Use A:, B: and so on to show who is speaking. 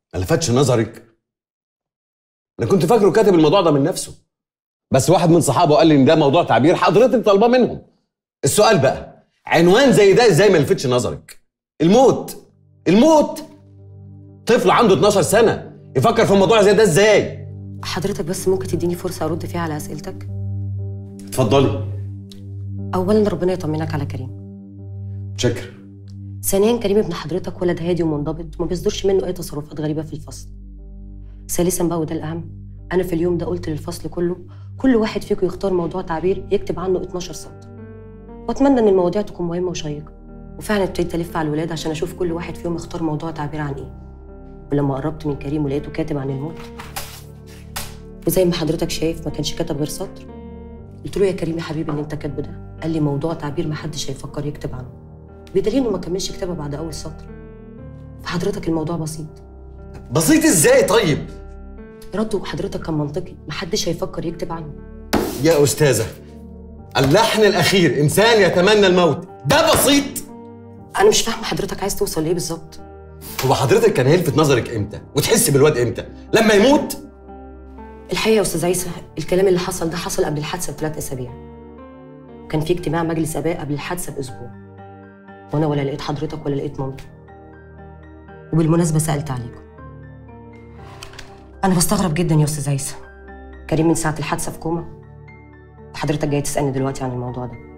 A: ما لفتش نظرك انا كنت فاكره كاتب الموضوع ده من نفسه بس واحد من صحابه قال لي ان ده موضوع تعبير حضرتك طالباه منهم السؤال بقى عنوان زي ده ازاي ما لفتش نظرك الموت الموت طفل عنده 12 سنه يفكر في موضوع زي ده ازاي
B: حضرتك بس ممكن تديني فرصه ارد فيها على اسئلتك
A: اتفضلي
B: اولا ربنا يطمنك على كريم
A: شكر
B: ثانيا كريم ابن حضرتك ولد هادي ومنضبط وما بيصدرش منه اي تصرفات غريبه في الفصل ثالثا بقى وده الاهم انا في اليوم ده قلت للفصل كله كل واحد فيكم يختار موضوع تعبير يكتب عنه 12 سطر واتمنى ان المواضيع تكون مهمه وشيقه وفعلا ابتديت الف على الولاد عشان اشوف كل واحد فيهم اختار موضوع تعبير عن ايه ولما قربت من كريم ولقيته كاتب عن الموت وزي ما حضرتك شايف ما كانش كتب غير سطر قلت له يا كريم يا حبيبي اللي انت كاتبه ده قال لي موضوع تعبير ما حدش هيفكر يكتب عنه بدليل انه ما كملش كتابه بعد اول سطر فحضرتك الموضوع بسيط
A: بسيط ازاي طيب
B: رده حضرتك كان منطقي ما حدش هيفكر يكتب عنه
A: يا استاذه اللحن الاخير انسان يتمنى الموت ده بسيط
B: انا مش فاهمه حضرتك عايز توصل لايه بالظبط
A: هو حضرتك كان هيلفت نظرك امتى وتحس بالواد امتى لما يموت
B: الحقيقه يا استاذ عيسى الكلام اللي حصل ده حصل قبل الحادثه بثلاث اسابيع كان في اجتماع مجلس اباء قبل الحادثه باسبوع وانا ولا لقيت حضرتك ولا لقيت مامته وبالمناسبه سالت عليكم انا بستغرب جدا يا استاذ عيسى كريم من ساعه الحادثه في كوما حضرتك جاي تسالني دلوقتي عن الموضوع ده